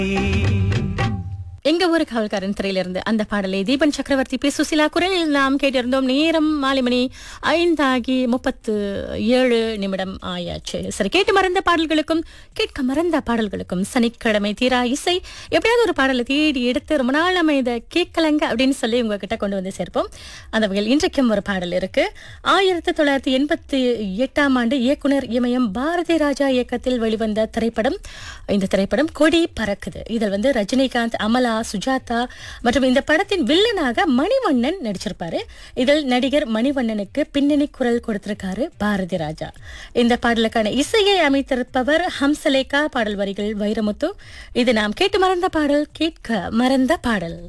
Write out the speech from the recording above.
எங்க ஊரு காவல்காரன் திரையிலிருந்து அந்த பாடலை தீபன் சக்கரவர்த்தி பி சுசிலா குரலில் நாம் கேட்டிருந்தோம் நேரம் மாலை மணி ஐந்தாகி முப்பத்து ஏழு நிமிடம் ஆயாச்சு சரி கேட்டு மறந்த பாடல்களுக்கும் கேட்க மறந்த பாடல்களுக்கும் சனிக்கிழமை தீரா இசை எப்படியாவது ஒரு பாடலை தேடி எடுத்து ரொம்ப நாள் நம்ம இதை கேட்கலங்க அப்படின்னு சொல்லி உங்ககிட்ட கொண்டு வந்து சேர்ப்போம் அந்த வகையில் இன்றைக்கும் ஒரு பாடல் இருக்கு ஆயிரத்தி தொள்ளாயிரத்தி எண்பத்தி எட்டாம் ஆண்டு இயக்குனர் இமயம் பாரதி ராஜா இயக்கத்தில் வெளிவந்த திரைப்படம் இந்த திரைப்படம் கொடி பறக்குது இதில் வந்து ரஜினிகாந்த் அமலா சுஜாதா மற்றும் இந்த படத்தின் வில்லனாக மணிவண்ணன் நடிச்சிருப்பாரு இதில் நடிகர் மணிவண்ணனுக்கு பின்னணி குரல் கொடுத்திருக்காரு பாரதி ராஜா இந்த பாடலுக்கான இசையை அமைத்திருப்பவர் ஹம்சலேகா பாடல் வரிகள் வைரமுத்து இது நாம் கேட்டு மறந்த பாடல் கேட்க மறந்த பாடல்